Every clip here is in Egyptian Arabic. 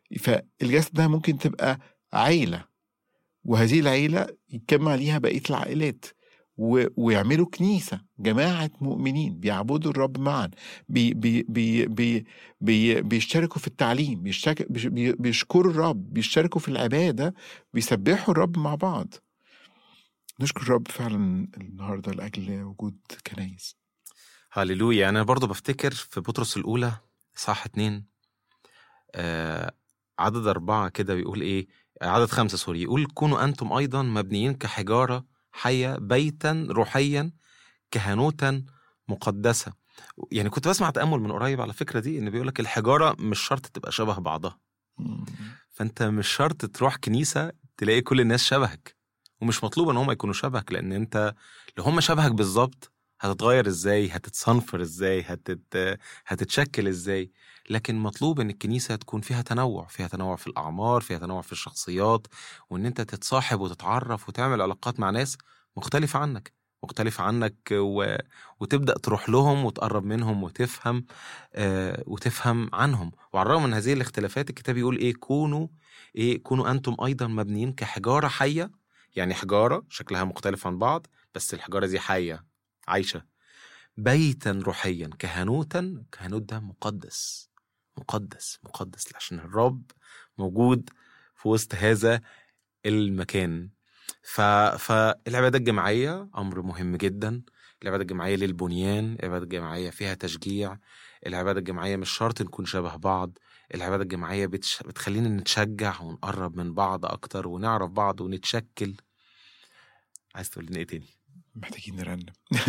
فالجسد ده ممكن تبقى عيلة وهذه العيلة يتجمع ليها بقية العائلات و... ويعملوا كنيسة جماعة مؤمنين بيعبدوا الرب معا بي... بي... بي... بي... بي... بيشتركوا في التعليم بيشترك... بي... بيشكروا الرب بيشتركوا في العبادة بيسبحوا الرب مع بعض نشكر الرب فعلا النهاردة لأجل وجود كنايس هللويا انا برضو بفتكر في بطرس الاولى صح اتنين آه عدد أربعة كده بيقول إيه عدد خمسة سوري يقول كونوا أنتم أيضا مبنيين كحجارة حية بيتا روحيا كهنوتا مقدسة يعني كنت بسمع تأمل من قريب على الفكرة دي إن بيقولك الحجارة مش شرط تبقى شبه بعضها مم. فأنت مش شرط تروح كنيسة تلاقي كل الناس شبهك ومش مطلوب إن هم يكونوا شبهك لأن أنت لو هم شبهك بالظبط هتتغير ازاي هتتصنفر ازاي هتت... هتتشكل ازاي لكن مطلوب ان الكنيسه تكون فيها تنوع فيها تنوع في الاعمار فيها تنوع في الشخصيات وان انت تتصاحب وتتعرف وتعمل علاقات مع ناس مختلفه عنك مختلفة عنك و... وتبدأ تروح لهم وتقرب منهم وتفهم آه وتفهم عنهم وعلى الرغم من هذه الاختلافات الكتاب يقول ايه كونوا ايه كونوا انتم ايضا مبنيين كحجارة حية يعني حجارة شكلها مختلف عن بعض بس الحجارة دي حية عايشة بيتا روحيا كهنوتا كهنوت ده مقدس مقدس مقدس عشان الرب موجود في وسط هذا المكان ف... فالعبادة الجماعية أمر مهم جدا العبادة الجماعية للبنيان العبادة الجماعية فيها تشجيع العبادة الجماعية مش شرط نكون شبه بعض العبادة الجماعية بتش... بتخلينا نتشجع ونقرب من بعض أكتر ونعرف بعض ونتشكل عايز تقول لنا إيه تاني؟ محتاجين نرنم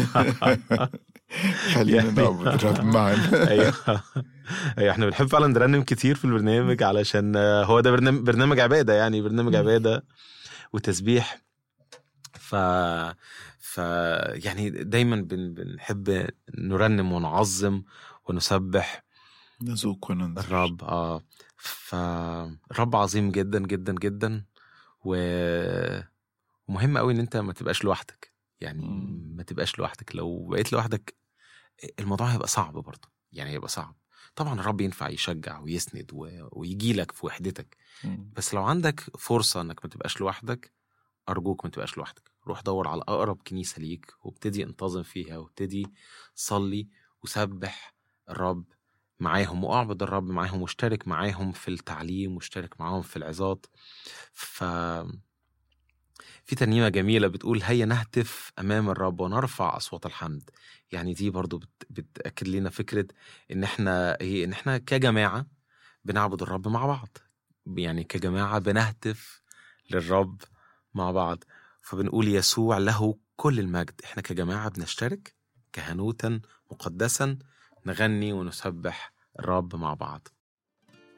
خلينا يعني- نعبد الرب معا ايوه ايوه احنا بنحب فعلا نرنم كتير في البرنامج علشان آه، هو ده برنامج برنامج عباده يعني برنامج عباده وتسبيح ف ف يعني دايما بن... بنحب نرنم ونعظم ونسبح نذوق وننظر الرب اه فالرب عظيم جدا جدا جدا و ومهم قوي ان انت ما تبقاش لوحدك يعني مم. ما تبقاش لوحدك لو بقيت لوحدك الموضوع هيبقى صعب برضه يعني هيبقى صعب طبعا الرب ينفع يشجع ويسند و... ويجي لك في وحدتك مم. بس لو عندك فرصة انك ما تبقاش لوحدك ارجوك ما تبقاش لوحدك روح دور على اقرب كنيسة ليك وابتدي انتظم فيها وابتدي صلي وسبح الرب معاهم واعبد الرب معاهم واشترك معاهم في التعليم واشترك معاهم في العظات ف في ترنيمة جميلة بتقول هيا نهتف أمام الرب ونرفع أصوات الحمد يعني دي برضو بت... بتأكد لنا فكرة إن إحنا إيه إن إحنا كجماعة بنعبد الرب مع بعض يعني كجماعة بنهتف للرب مع بعض فبنقول يسوع له كل المجد إحنا كجماعة بنشترك كهنوتا مقدسا نغني ونسبح الرب مع بعض